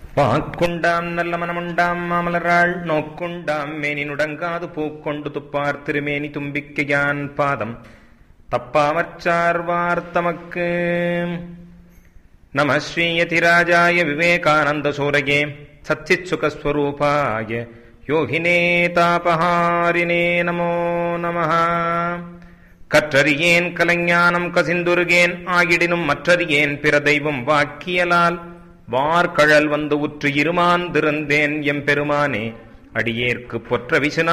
வாக்குண்டாம் நல்ல மனமுண்டாம் மாமலராள் நோக்குண்டாம் மேனி நுடங்காது பூக்கொண்டு துப்பார் திருமேனி தும்பிக்கையான் பாதம் தப்பாமற்சார்வார் தமக்கு நம ஸ்ரீயதிராஜாய விவேகானந்த சூரயே சச்சிச்சுகஸ்வரூபாய யோகினே தாபஹாரினே நமோ நமः கற்றறியேன் கலைஞானம் கசிந்துருகேன் ஆகிடினும் மற்றறியேன் பிற தெய்வம் வாக்கியலால் வார்கழல் வந்து உற்று இருமாந்திருந்தேன் எம்பெருமானே அடியேற்கு பொற்ற விசுனா